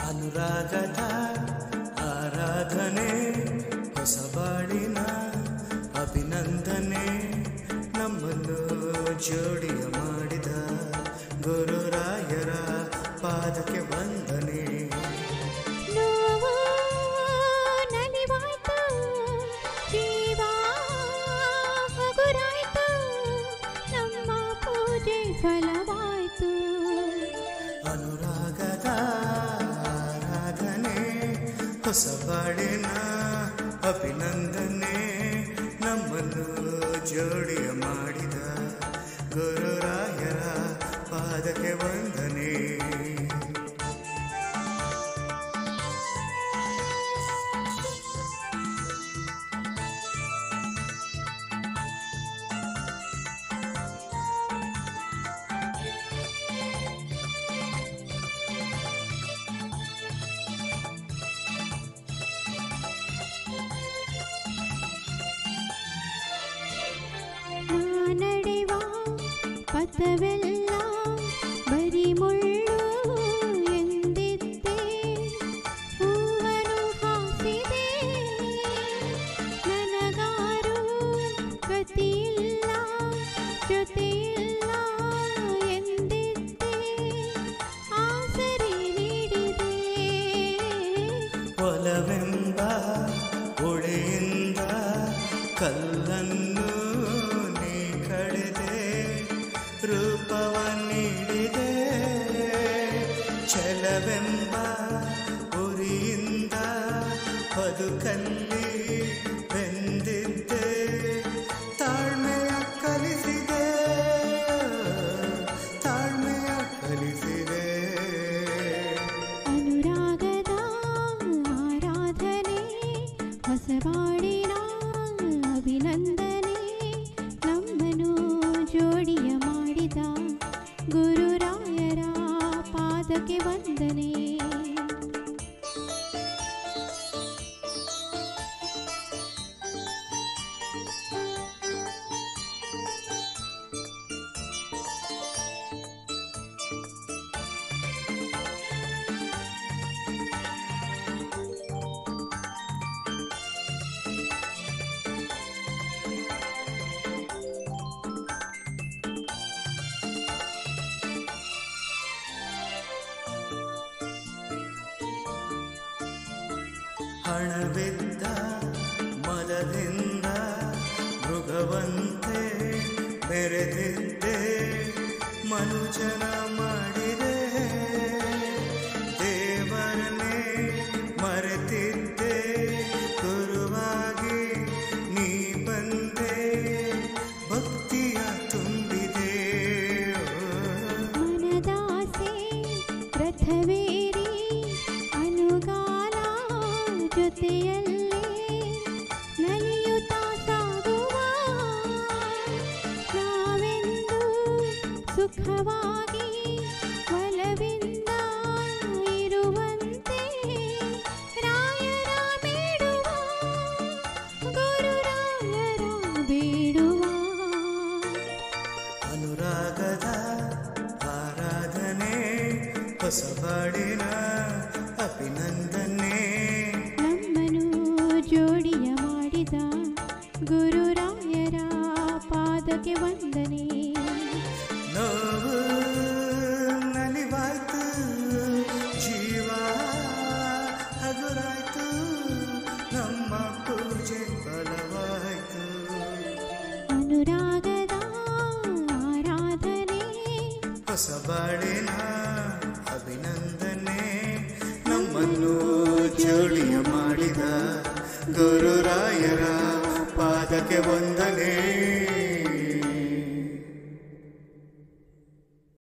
ಅನುರಾಗದ ಆರಾಧನೆ ಹೊಸ ಬಾಳಿನ ಅಭಿನಂದನೆ ನಮ್ಮನ್ನು ಜೋಡಿಯ ಮಾಡಿದ ಗುರುರಾಯರ ಪಾದಕ್ಕೆ ವಂದನೆ ನೋವು ನಲಿವಾಯ್ತು ಜೀವ ಹಗುರಾಯ್ತು ನಮ್ಮ ಪೂಜೆ ಫಲವಾಯ್ತು ಅನುರಾಗದ ಆರಾಧನೆ ಹೊಸ ಬಾಳಿನ ಅಭಿನಂದನೆ ನಮ್ಮನ್ನು ಜೋಡಿಯ ಮಾಡಿದ ಗುರುರಾಯರ ಪಾದಕ್ಕೆ ವಂದನೆ ನಾ ನಡೆವ ಪಥವೆಲ್ಲ ಬರಿ ಮುಳ್ಳು ಎಂದಿದ್ದೆ ಹೂವನ್ನು ಹಾಸಿದೆ ನನಗಾರು ಗತಿಯಿಲ್ಲ ಜೊತೆಯಿಲ್ಲ ಎಂದಿದ್ದೆ ಆಸರೆ ನೀಡಿದೆ ಒಲವೆಂಬ ಉಳಿಯಿಂದ ಕಲ್ಲನ್ನು ನೀ ಕಳೆದೆ ರೂಪವ ನೀಡಿದೆ ಛಲವೆಂಬ ಉರಿಯಿಂದ ಬದುಕಲ್ಲಿ ಬೆಂದಿದ್ದೆ ತಾಳ್ಮೆಯ ಕಲಿಸಿದೆ ತಾಳ್ಮೆಯ ಕಲಿಸಿದೆ ಅನುರಾಗದ ಆರಾಧನೆ ಹೊಸಬಾಡಿನ ಅಭಿನಂದನೆ ನಮ್ಮನ್ನು ಜೋಡಿಯ ಮಾಡಿದ ಗುರುರಾಯರ ಪಾದಕ್ಕೆ ವಂದನೆ ಹಣವಿದ್ದ ಮದದಿಂದ ಮೃಗವಂತೆ ಮೆರೆದಿದ್ದೆ ಮನುಜನ ಮಾಡಿದೆ ದೇವರನ್ನೇ ಮರೆತಿದ್ದೆ ಗುರುವಾಗಿ ನೀ ಬಂದೆ ಭಕ್ತಿಯ ತುಂಬಿದೆ ಮನದಾಸೆ ರಥವೇರಿ ಅನುಗಾಲ ಜೊತೆಯಲ್ಲೇ ನಲಿಯುತ್ತಾ ಸಾಗುವ ನಾವೆಂದು ಸುಖವಾಗಿ ಒಲವಿಂದ ಇರುವಂತೆ ರಾಯರ ಬೇಡುವ ಗುರುರಾಯರ ಬೇಡುವ ಅನುರಾಗದ ಆರಾಧನೆ ಹೊಸ ಬಾಡಿನ ಅಭಿನಂದನೆ ನಮ್ಮನು ಜೋಡಿಯ ಮಾಡಿದ ಗುರುರಾಯರ ಪಾದಕ್ಕೆ ವಂದನೆ ನೋವು ನಲಿವಾಯ್ತು ಜೀವ ಹಗುರಾಯ್ತು ನಮ್ಮ ಪೂಜೆ ಫಲವಾಯ್ತು ಅನುರಾಗದ ಆರಾಧನೆ ಹೊಸ ಬಾಳಿನ ಅಭಿನಂದನೆ ನಮ್ಮನ್ನು ಜೋಡಿಯ ಮಾಡಿದ ಗುರುರಾಯರ ಪಾದಕ್ಕೆ ವಂದನೆ